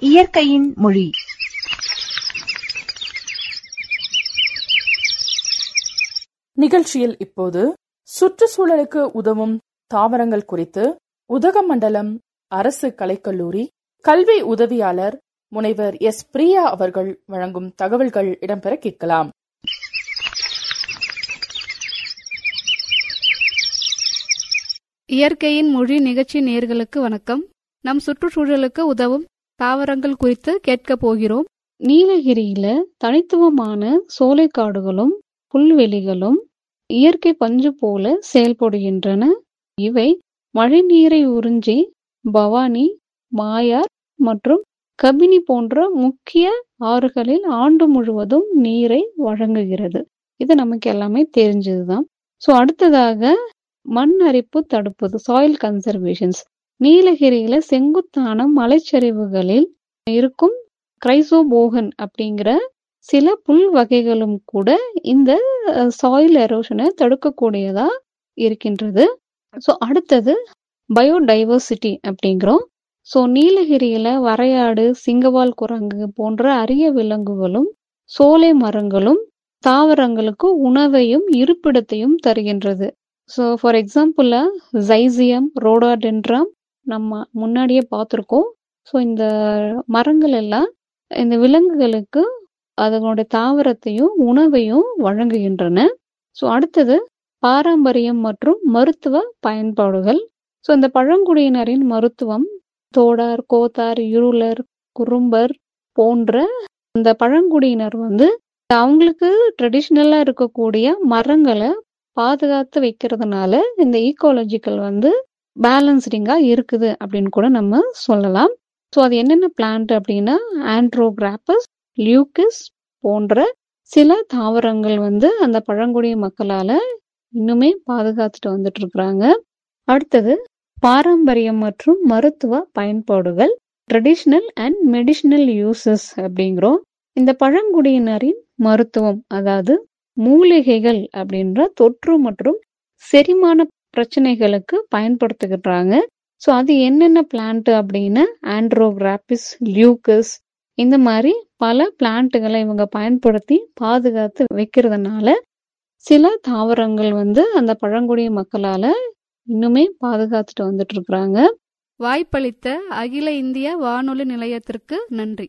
இயற்கையின் மொழி நிகழ்ச்சியில் இப்போது சுற்றுச்சூழலுக்கு உதவும் தாவரங்கள் குறித்து உதகமண்டலம் அரசு கலைக்கல்லூரி கல்வி உதவியாளர் முனைவர் எஸ் பிரியா அவர்கள் வழங்கும் தகவல்கள் இடம்பெற கேட்கலாம் இயற்கையின் மொழி நிகழ்ச்சி நேர்களுக்கு வணக்கம் நம் சுற்றுச்சூழலுக்கு உதவும் தாவரங்கள் குறித்து கேட்கப் போகிறோம் நீலகிரியில தனித்துவமான சோலைக்காடுகளும் புல்வெளிகளும் இயற்கை பஞ்சு போல செயல்படுகின்றன இவை மழைநீரை உறிஞ்சி பவானி மாயார் மற்றும் கபினி போன்ற முக்கிய ஆறுகளில் ஆண்டு முழுவதும் நீரை வழங்குகிறது இது நமக்கு எல்லாமே தெரிஞ்சதுதான் ஸோ அடுத்ததாக மண் அரிப்பு தடுப்பது சாயில் கன்சர்வேஷன்ஸ் நீலகிரியில செங்குத்தான மலைச்சரிவுகளில் இருக்கும் கிரைசோபோகன் அப்படிங்கிற சில புல் வகைகளும் கூட இந்த சாயில் எரோஷனை தடுக்கக்கூடியதா இருக்கின்றது ஸோ அடுத்தது பயோடைவர்சிட்டி அப்படிங்கிறோம் ஸோ நீலகிரியில வரையாடு சிங்கவால் குரங்கு போன்ற அரிய விலங்குகளும் சோலை மரங்களும் தாவரங்களுக்கு உணவையும் இருப்பிடத்தையும் தருகின்றது ஸோ ஃபார் எக்ஸாம்பிள் ஜைசியம் ரோடாடென்ட்ராம் நம்ம முன்னாடியே பார்த்துருக்கோம் ஸோ இந்த மரங்கள் எல்லாம் இந்த விலங்குகளுக்கு அதனுடைய தாவரத்தையும் உணவையும் வழங்குகின்றன ஸோ அடுத்தது பாரம்பரியம் மற்றும் மருத்துவ பயன்பாடுகள் ஸோ இந்த பழங்குடியினரின் மருத்துவம் தோடார் கோத்தார் இருளர் குறும்பர் போன்ற இந்த பழங்குடியினர் வந்து அவங்களுக்கு ட்ரெடிஷ்னலா இருக்கக்கூடிய மரங்களை பாதுகாத்து வைக்கிறதுனால இந்த ஈக்காலஜிக்கல் வந்து பேலன்ஸ்டிங்கா இருக்குது அப்படின்னு கூட நம்ம சொல்லலாம் ஸோ அது என்னென்ன பிளான்ட் அப்படின்னா ஆண்ட்ரோகிராப்பஸ் லியூக்கிஸ் போன்ற சில தாவரங்கள் வந்து அந்த பழங்குடிய மக்களால இன்னுமே பாதுகாத்துட்டு வந்துட்டு இருக்கிறாங்க அடுத்தது பாரம்பரியம் மற்றும் மருத்துவ பயன்பாடுகள் ட்ரெடிஷ்னல் அண்ட் மெடிஷனல் யூசஸ் அப்படிங்கிறோம் இந்த பழங்குடியினரின் மருத்துவம் அதாவது மூலிகைகள் அப்படின்ற தொற்று மற்றும் செரிமான பிரச்சனைகளுக்கு பயன்படுத்துகிறாங்க ஸோ அது என்னென்ன பிளான்ட் அப்படின்னா ஆண்ட்ரோகிராபிஸ் லியூக்கஸ் இந்த மாதிரி பல பிளான்ட்டுகளை இவங்க பயன்படுத்தி பாதுகாத்து வைக்கிறதுனால சில தாவரங்கள் வந்து அந்த பழங்குடிய மக்களால இன்னுமே பாதுகாத்துட்டு வந்துட்டு இருக்கிறாங்க வாய்ப்பளித்த அகில இந்திய வானொலி நிலையத்திற்கு நன்றி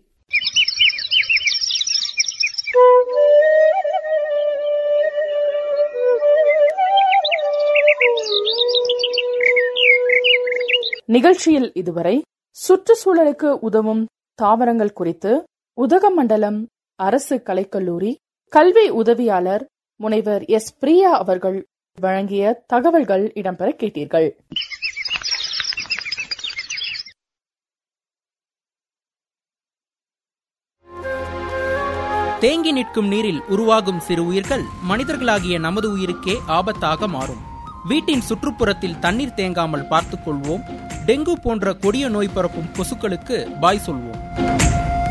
நிகழ்ச்சியில் இதுவரை சுற்றுச்சூழலுக்கு உதவும் தாவரங்கள் குறித்து உதகமண்டலம் அரசு கலைக்கல்லூரி கல்வி உதவியாளர் முனைவர் எஸ் பிரியா அவர்கள் வழங்கிய தகவல்கள் இடம்பெற கேட்டீர்கள் தேங்கி நிற்கும் நீரில் உருவாகும் சிறு உயிர்கள் மனிதர்களாகிய நமது உயிருக்கே ஆபத்தாக மாறும் வீட்டின் சுற்றுப்புறத்தில் தண்ணீர் தேங்காமல் பார்த்துக் கொள்வோம் டெங்கு போன்ற கொடிய நோய் பரப்பும் கொசுக்களுக்கு பாய் சொல்வோம்